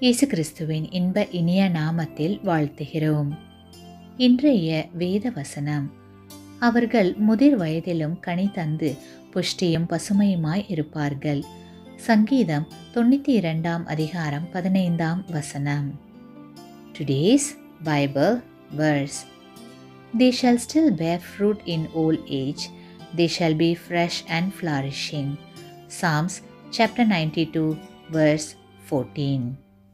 இயேசு கிறிஸ்துவின் இன்ப இனிய நாமத்தில் வாழ்த்துகிறோம் இன்றைய வேத வசனம் அவர்கள் முதிர் வயதிலும் கனி தந்து புஷ்டியும் பசுமையுமாய் இருப்பார்கள் சங்கீதம் தொண்ணூற்றி இரண்டாம் அதிகாரம் பதினைந்தாம் வசனம் today's Bible verse They shall still bear fruit in old age, they shall be fresh and flourishing. Psalms chapter 92, verse 14.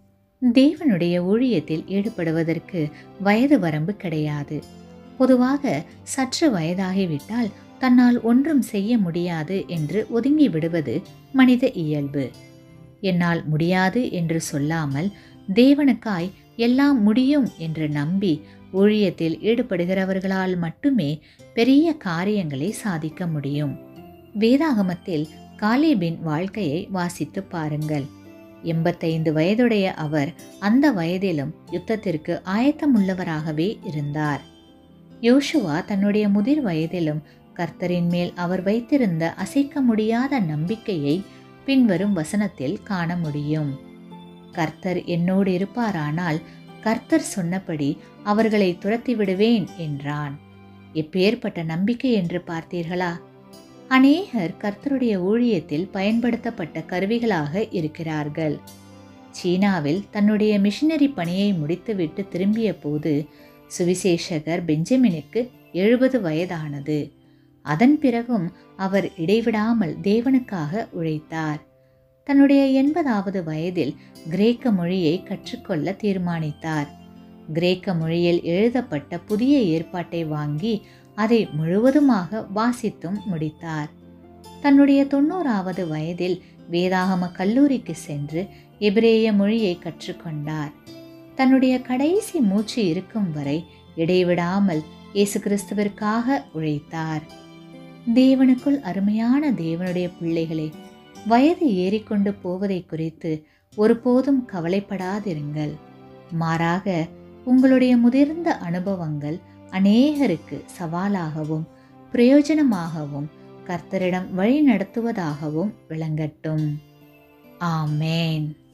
தேவனுடைய ஊழியத்தில் ஈடுபடுவதற்கு வயது வரம்பு கிடையாது பொதுவாக சற்று வயதாகிவிட்டால் தன்னால் ஒன்றும் செய்ய முடியாது என்று ஒதுங்கி விடுவது மனித இயல்பு என்னால் முடியாது என்று சொல்லாமல் தேவனுக்காய் எல்லாம் முடியும் என்று நம்பி ஊழியத்தில் ஈடுபடுகிறவர்களால் மட்டுமே பெரிய காரியங்களை சாதிக்க முடியும் வேதாகமத்தில் காலேபின் வாழ்க்கையை வாசித்து பாருங்கள் எண்பத்தைந்து வயதுடைய அவர் அந்த வயதிலும் யுத்தத்திற்கு ஆயத்தமுள்ளவராகவே இருந்தார் யோசுவா தன்னுடைய முதிர் வயதிலும் கர்த்தரின் மேல் அவர் வைத்திருந்த அசைக்க முடியாத நம்பிக்கையை பின்வரும் வசனத்தில் காண முடியும் கர்த்தர் என்னோடு இருப்பாரானால் கர்த்தர் சொன்னபடி அவர்களை துரத்தி விடுவேன் என்றான் எப்பேற்பட்ட நம்பிக்கை என்று பார்த்தீர்களா அநேகர் கர்த்தருடைய ஊழியத்தில் பயன்படுத்தப்பட்ட கருவிகளாக இருக்கிறார்கள் சீனாவில் தன்னுடைய மிஷினரி பணியை முடித்துவிட்டு திரும்பிய போது சுவிசேஷகர் பெஞ்சமினுக்கு எழுபது வயதானது அதன் பிறகும் அவர் இடைவிடாமல் தேவனுக்காக உழைத்தார் தன்னுடைய எண்பதாவது வயதில் கிரேக்க மொழியை கற்றுக்கொள்ள தீர்மானித்தார் கிரேக்க மொழியில் எழுதப்பட்ட புதிய ஏற்பாட்டை வாங்கி அதை முழுவதுமாக வாசித்தும் முடித்தார் தன்னுடைய தொண்ணூறாவது வயதில் வேதாகம கல்லூரிக்கு சென்று எபிரேய மொழியை கற்றுக்கொண்டார் தன்னுடைய கடைசி மூச்சு இருக்கும் வரை இடைவிடாமல் இயேசு கிறிஸ்துவிற்காக உழைத்தார் தேவனுக்குள் அருமையான தேவனுடைய பிள்ளைகளே வயது ஏறிக்கொண்டு போவதை குறித்து ஒருபோதும் கவலைப்படாதிருங்கள் மாறாக உங்களுடைய முதிர்ந்த அனுபவங்கள் அநேகருக்கு சவாலாகவும் பிரயோஜனமாகவும் கர்த்தரிடம் வழி நடத்துவதாகவும் விளங்கட்டும் ஆமேன்